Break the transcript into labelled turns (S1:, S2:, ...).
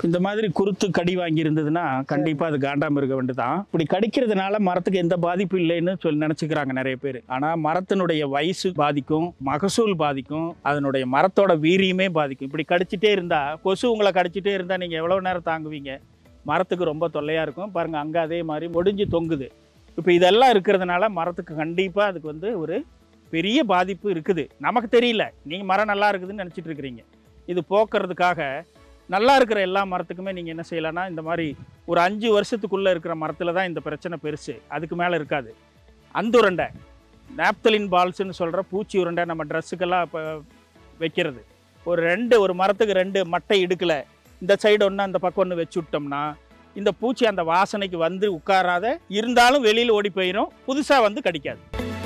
S1: இந்த மாதிரி குருத்து கடி வாங்கி இருந்ததுன்னா கண்டிப்பா அது காண்டாமிருக வண்டு தான் இப்படி கடிக்கிறதுனால மரத்துக்கு எந்த பாதிப்பும் இல்லைன்னு சொல்லி நினைச்சுக்கிறாங்க நிறைய பேர் ஆனா மரத்தினுடைய வயசு பாதிக்கும் மகசூல் பாதிக்கும் அதனுடைய மரத்தோட வீரியமே பாதிக்கும் இப்படி கடிச்சிட்டே இருந்தா கொசு உங்களை கடிச்சிட்டே இருந்தா நீங்க எவ்வளவு நேரம் தாங்குவீங்க மரத்துக்கு ரொம்ப தொல்லையா இருக்கும் பாருங்க அங்க அதே மாதிரி முடிஞ்சு தொங்குது இப்போ இதெல்லாம் இருக்கிறதுனால மரத்துக்கு கண்டிப்பா அதுக்கு வந்து ஒரு பெரிய பாதிப்பு இருக்குது நமக்கு தெரியல நீங்க மரம் நல்லா இருக்குதுன்னு நினைச்சிட்டு இருக்கிறீங்க இது போக்குறதுக்காக நல்லா இருக்கிற எல்லா மரத்துக்குமே நீங்கள் என்ன செய்யலாம்னா இந்த மாதிரி ஒரு அஞ்சு வருஷத்துக்குள்ளே இருக்கிற மரத்தில் தான் இந்த பிரச்சனை பெருசு அதுக்கு மேலே இருக்காது அந்துரண்டை நாப்தலின் பால்ஸ்னு சொல்கிற பூச்சி உருண்டை நம்ம ட்ரெஸ்ஸுக்கெல்லாம் இப்போ வைக்கிறது ஒரு ரெண்டு ஒரு மரத்துக்கு ரெண்டு மட்டை இடுக்கல இந்த சைடு ஒன்று அந்த பக்கம் ஒன்று வச்சு விட்டோம்னா இந்த பூச்சி அந்த வாசனைக்கு வந்து உட்காராத இருந்தாலும் வெளியில் ஓடி போயிடும் புதுசாக வந்து கடிக்காது